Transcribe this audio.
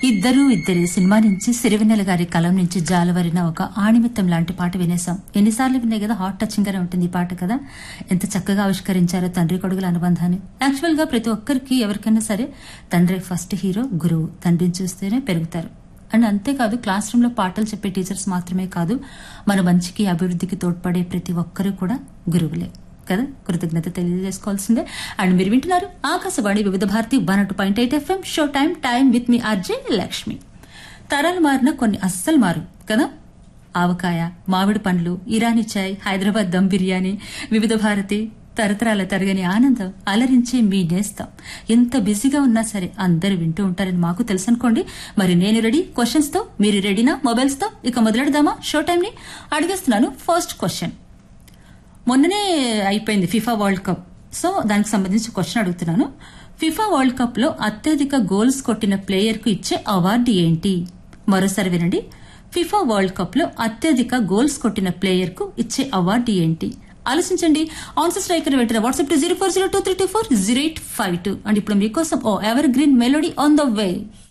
ఇద్దరు ఇద్దరే సినిమా నుంచి సిరివెన్నెల గారి కలం నుంచి జాలవరిన ఒక ఆణిమిత్తం లాంటి పాట వినేసాం ఎన్నిసార్లు వినే కదా హార్ట్ టచింగ్ గానే ఉంటుంది ఈ పాట కదా ఎంత చక్కగా ఆవిష్కరించారో తండ్రి కొడుకుల అనుబంధాన్ని యాక్చువల్ గా ప్రతి ఒక్కరికి ఎవరికైనా సరే తండ్రి ఫస్ట్ హీరో గురువు తండ్రిని చూస్తేనే పెరుగుతారు అండ్ అంతేకాదు క్లాస్ రూమ్ లో పాటలు చెప్పే టీచర్స్ మాత్రమే కాదు మన మంచికి అభివృద్ధికి తోడ్పడే ప్రతి ఒక్కరూ కూడా గురువులే కదా కృతజ్ఞత తెలియజేసుకోవాల్సిందే అండ్ మీరు వింటున్నారు Akashvani Vividh Bharati one two point eight FM show time time with me RJ Lakshmi తరాలు మారిన కొన్ని అస్సలు మారు కదా ఆవకాయ మామిడి పండ్లు ఇరానీ చాయ్ హైదరాబాద్ దమ్ బిర్యానీ వివిధ భారతి తరతరాల తరగని ఆనందం అలరించే మీ నేస్తాం ఎంత బిజీగా ఉన్నా సరే అందరూ వింటూ ఉంటారని మాకు తెలుసు అనుకోండి మరి నేను రెడీ క్వశ్చన్స్ తో మీరు రెడీనా మొబైల్స్ తో ఇక మొదలెడదామా షో టైం ని అడిగేస్తున్నాను ఫస్ట్ క్వశ్చన్ మొన్ననే అయిపోయింది ఫిఫా వరల్డ్ కప్ సో దానికి సంబంధించి క్వశ్చన్ అడుగుతున్నాను ఫిఫా వరల్డ్ కప్ లో అత్యధిక గోల్స్ కొట్టిన ప్లేయర్ కు ఇచ్చే అవార్డు ఏంటి మరోసారి వినండి ఫిఫా వరల్డ్ కప్ లో అత్యధిక గోల్స్ కొట్టిన ప్లేయర్ కు ఇచ్చే అవార్డు ఏంటి ఆలోచించండి ఆన్సర్ స్ట్రైకర్ వెంటనే WhatsApp to zero four zero two three two four zero eight five two and ఇప్పుడు మీకోసం ఓ evergreen melody on the way